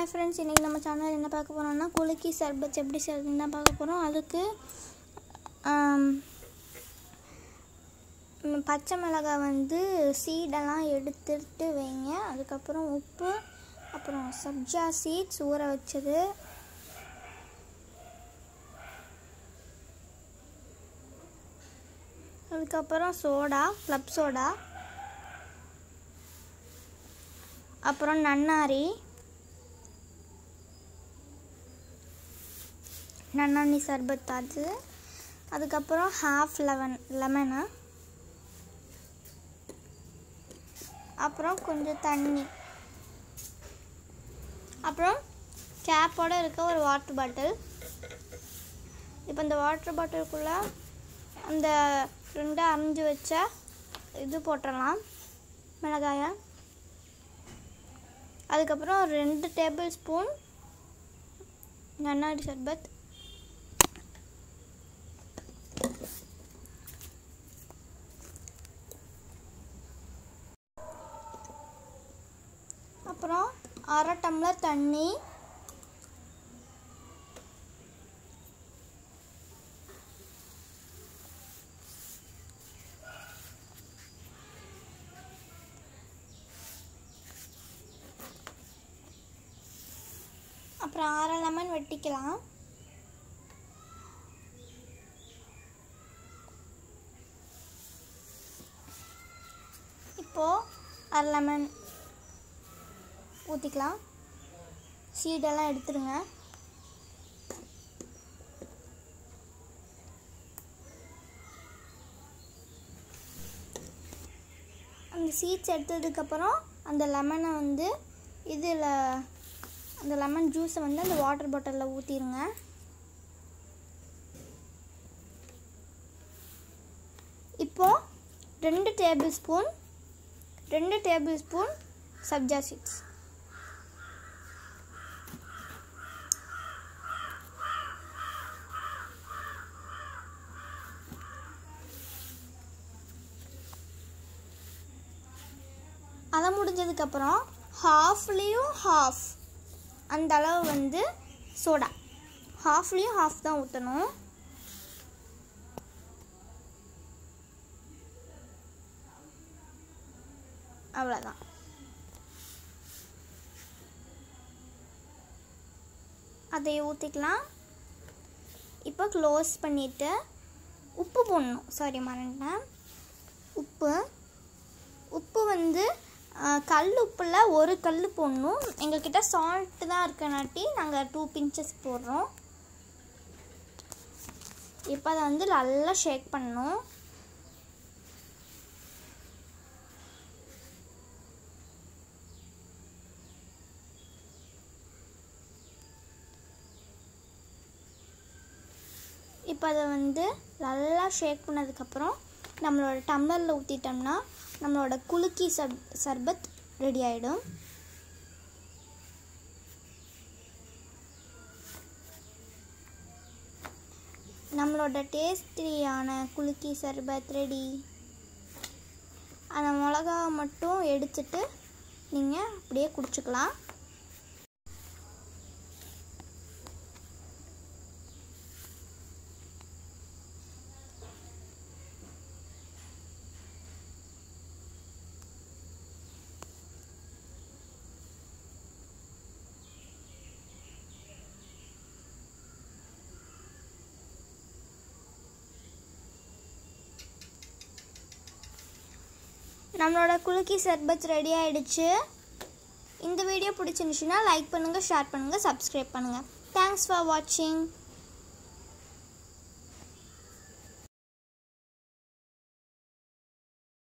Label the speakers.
Speaker 1: hi friends இன்றைக்கி நம்ம channel என்ன பார்க்க போகிறோம்னா குலுக்கி சர்பத் எப்படி செய்யறதுன்னு தான் பார்க்க போகிறோம் அதுக்கு ஆம், ம், பச்சை மிளகாய் வந்து சீடெல்லாம் எடுத்துட்டு வைங்க அதுக்கப்புறம் உப்பு அப்புறம் சப்ஜா சீட்ஸ் ஊற வச்சது அதுக்கப்புறம் சோடா க்ளப் சோடா அப்புறம் நன்னாரி நன்னாரி சர்பத் அது அதுக்கப்புறம் ஹாஃப் லெமன் லெமனு அப்புறம் கொஞ்சம் தண்ணி அப்புறம் கேப்போட இருக்க ஒரு வாட்டர் பாட்டில் இப்போ இந்த வாட்டர் பாட்டிலுக்குள்ளே அந்த ரெண்டு அரைஞ்சி வச்ச இது போட்டுடலாம் மிளகாயை அதுக்கப்புறம் ஒரு ரெண்டு டேபிள் ஸ்பூன் நன்னாரி சர்பத் அப்புறம் அரை டம்ளர் தண்ணி அப்புறம் அரை லெமன் வெட்டிக்கலாம் இப்போது அரை லெமன் ஊற்றிக்கலாம் சீடெல்லாம் எடுத்துருங்க அந்த சீட்ஸ் எடுத்ததுக்கப்புறம் அந்த லெமனை வந்து இதில் அந்த லெமன் ஜூஸை வந்து அந்த வாட்டர் பாட்டிலில் ஊற்றிடுங்க இப்போது ரெண்டு டேபிள் ஸ்பூன் ரெண்டு டேபிள் ஸ்பூன் சப்ஜா சீட்ஸ் அதை முடிஞ்சதுக்கப்புறம் ஹாஃப்லேயும் ஹாஃப் அந்த அளவு வந்து சோடா ஹாஃப்லேயும் ஹாஃப் தான் ஊற்றணும் அவ்வளோதான் அதை ஊற்றிக்கலாம் இப்போ க்ளோஸ் பண்ணிவிட்டு உப்பு போடணும் சாரி மறந்துட்டேன் உப்பு உப்பு வந்து அஹ், கல் உப்பில் ஒரு கல் போடணும் எங்கள்கிட்ட சால்ட்டு தான் இருக்கனாட்டி நாங்கள் டூ பிஞ்சஸ் போடுறோம் இப்போ அதை வந்து நல்லா ஷேக் பண்ணணும் இப்போ அதை வந்து நல்லா ஷேக் பண்ணதுக்கப்புறம் நம்மளோட டம்ளரில் ஊற்றிட்டோம்னா நம்மளோட குலுக்கி சப் சர்பத் ரெடி ஆகிடும் நம்மளோட டேஸ்டியான குலுக்கி சர்பத் ரெடி அந்த மிளகாவை மட்டும் எடுத்துட்டு நீங்கள் அப்படியே குடிச்சுக்கலாம் நம்மளோட குலுக்கி சர்பத் ரெடி ஆயிடுச்சு இந்த வீடியோ பிடிச்சிருந்துச்சுன்னா லைக் பண்ணுங்கள் ஷேர் பண்ணுங்கள் சப்ஸ்கிரைப் பண்ணுங்கள் தேங்க்ஸ் ஃபார் வாட்சிங்